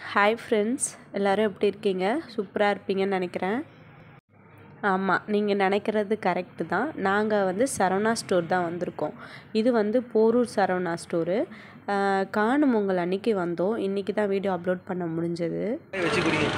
hi friends எல்லோரும் எப்படி இருக்கீங்க சூப்பராக இருப்பீங்கன்னு நினைக்கிறேன் ஆமாம் நீங்கள் நினைக்கிறது கரெக்டு தான் நாங்கள் வந்து சரவணா ஸ்டோர் தான் வந்திருக்கோம் இது வந்து போரூர் சரவணா ஸ்டோரு காணும் உங்கள் அன்னைக்கு வந்தோம் இன்றைக்கி தான் வீடியோ அப்லோட் பண்ண முடிஞ்சது வச்சு குடிங்க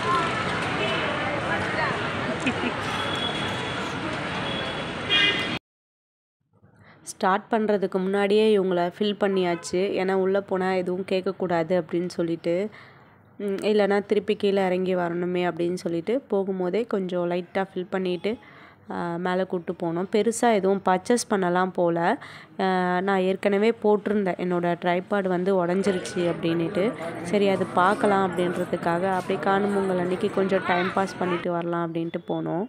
ஸ்டார்ட் பண்ணுறதுக்கு முன்னாடியே இவங்கள ஃபில் பண்ணியாச்சு ஏன்னா உள்ளே போனால் எதுவும் கேட்கக்கூடாது அப்படின்னு சொல்லிட்டு ம், இல்லைன்னா திருப்பி கீழே இறங்கி வரணுமே அப்படின்னு சொல்லிட்டு போகும்போதே கொஞ்சம் லைட்டாக ஃபில் பண்ணிவிட்டு மேலே கூப்பிட்டு போனோம் பெருசாக எதுவும் பர்ச்சேஸ் பண்ணலாம் போல் நான் ஏற்கனவே போட்டிருந்தேன் என்னோடய ட்ரைபாட் வந்து உடஞ்சிருச்சு அப்படின்ட்டு சரி அது பார்க்கலாம் அப்படின்றதுக்காக அப்படியே காணும் உங்கள் அன்றைக்கி கொஞ்சம் டைம் பாஸ் பண்ணிட்டு வரலாம் அப்படின்ட்டு போனோம்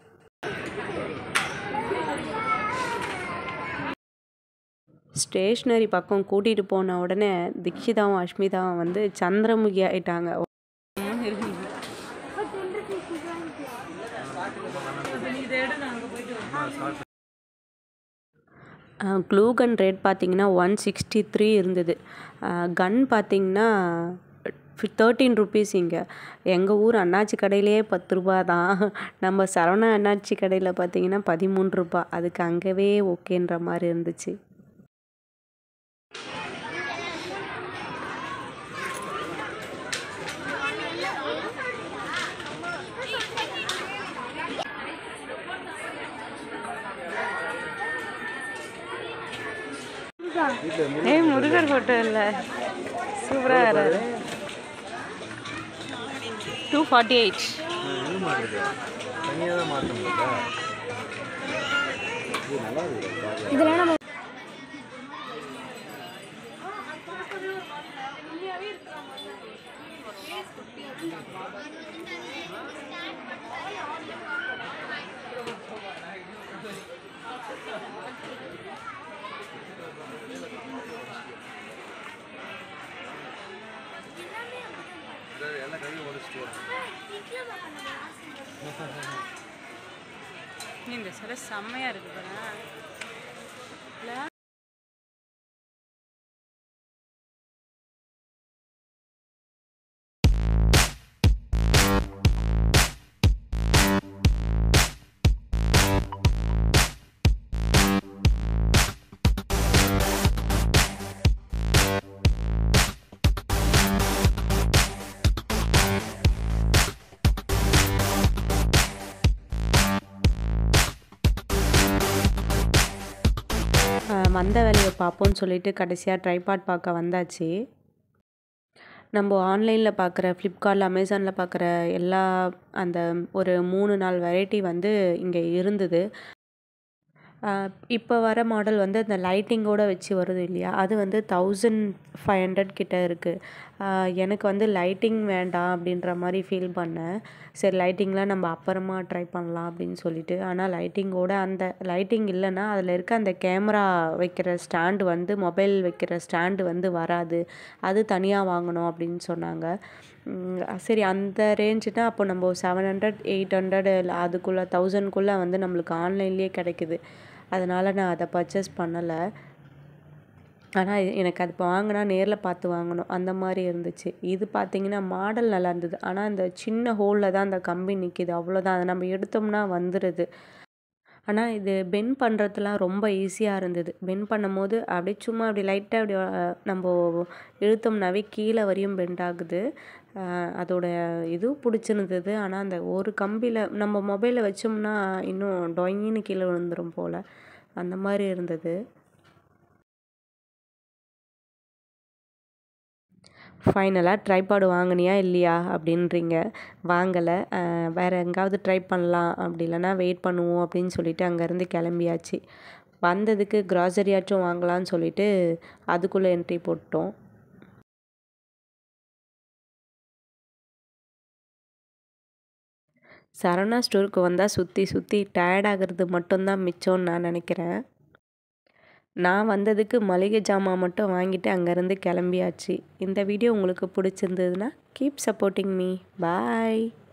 ஸ்டேஷ்னரி பக்கம் கூட்டிகிட்டு போன உடனே தீக்ஷிதாவும் அஷ்மிதாவும் வந்து சந்திரமுகி ஆயிட்டாங்க க்ளூ கன் ரேட் பார்த்தீங்கன்னா ஒன் சிக்ஸ்டி த்ரீ இருந்தது கன் பார்த்தீங்கன்னா தேர்ட்டீன் ருபீஸ் இங்கே எங்கள் ஊர் அண்ணாச்சி கடையிலே பத்து ரூபா தான் நம்ம சரவணா அண்ணாச்சி கடையில் பார்த்தீங்கன்னா பதிமூணு ரூபா அதுக்கு அங்கவே ஓகேன்ற மாதிரி இருந்துச்சு ஏய் முருகர் ஃபோட்டோ இல்லை சூப்பராக வராது டூ ஃபார்ட்டி எயிட் இது மாட்டுது தனியாக தான் மாற்ற முடியல இது நல்லா இருக்குது இதெல்லாம் நம்ம எல்லாம் கழுவி உடச்சிட்டு இந்த சிலை செம்மையாக இருக்கு பாரு அஹ் வந்த வேலையை பார்ப்போம்னு சொல்லிட்டு கடைசியாக ட்ரைபாட் பார்க்க வந்தாச்சு நம்ம ஆன்லைனில் பார்க்குற ஃப்ளிப்கார்ட்டில் அமேசானில் பார்க்குற எல்லா அந்த ஒரு மூணு நாலு வெரைட்டி வந்து இங்கே இருந்தது இப்போ வர மாடல் வந்து அந்த லைட்டிங்கோடு வச்சு வருது இல்லையா அது வந்து தௌசண்ட் ஃபைவ் ஹண்ட்ரட் கிட்ட இருக்குது எனக்கு வந்து லைட்டிங் வேண்டாம் அப்படின்ற மாதிரி ஃபீல் பண்ணேன் சரி லைட்டிங்லாம் நம்ம அப்புறமா ட்ரை பண்ணலாம் அப்படின்னு சொல்லிட்டு ஆனால் லைட்டிங்கோட அந்த லைட்டிங் இல்லைன்னா அதில் இருக்க அந்த கேமரா வைக்கிற ஸ்டாண்டு வந்து மொபைல் வைக்கிற ஸ்டாண்டு வந்து வராது அது தனியாக வாங்கணும் அப்படின்னு சொன்னாங்க உம், சரி அந்த ரேஞ்சுனா அப்போ நம்ம செவன் ஹண்ட்ரட் எயிட் ஹண்ட்ரட் அதுக்குள்ளே தௌசண்ட்குள்ளே வந்து நம்மளுக்கு ஆன்லைன்லேயே கிடைக்குது அதனால் நான் அதை பர்ச்சேஸ் பண்ணலை ஆனால் எனக்கு அது வாங்கினா நேரில் பார்த்து வாங்கணும் அந்த மாதிரி இருந்துச்சு இது பார்த்தீங்கன்னா மாடல் நல்லா இருந்தது ஆனால் அந்த சின்ன ஹோலில் தான் அந்த கம்பி நிற்கிது அவ்வளோதான் அதை நம்ம எடுத்தோம்னா வந்துடுது ஆனால் இது பென் பண்ணுறதுலாம் ரொம்ப ஈஸியாக இருந்தது பென் பண்ணும்போது அப்படியே சும்மா அப்படி லைட்டாக அப்படி அஹ், நம்ம இழுத்தோம்னாவே கீழே வரையும் பெண்ட் ஆகுது அஹ், அதோட இது பிடிச்சிருந்தது ஆனால் அந்த ஒரு கம்பியில் நம்ம மொபைலில் வச்சோம்னா இன்னும் டொயின்னு கீழே விழுந்துரும் போல் அந்த மாதிரி இருந்தது ஃபைனலாக ட்ரைபாடு வாங்கினியா இல்லையா அப்படின்றீங்க வாங்கலை வேறு எங்காவது ட்ரை பண்ணலாம் அப்படி இல்லைன்னா வெயிட் பண்ணுவோம் அப்படின்னு சொல்லிட்டு அங்கேருந்து கிளம்பியாச்சு வந்ததுக்கு க்ராசரியாச்சும் வாங்கலாம்னு சொல்லிட்டு அதுக்குள்ளே என்ட்ரி போட்டோம் சரவணா ஸ்டோருக்கு வந்தால் சுற்றி சுற்றி டயர்ட் ஆகிறது மட்டும்தான் மிச்சம்னு நான் நினைக்கிறேன் நான் வந்ததுக்கு மளிகை ஜாமான் மட்டும் வாங்கிட்டு அங்கேருந்து கிளம்பியாச்சு இந்த வீடியோ உங்களுக்கு பிடிச்சிருந்ததுன்னா கீப் சப்போர்ட்டிங் மீ பாய்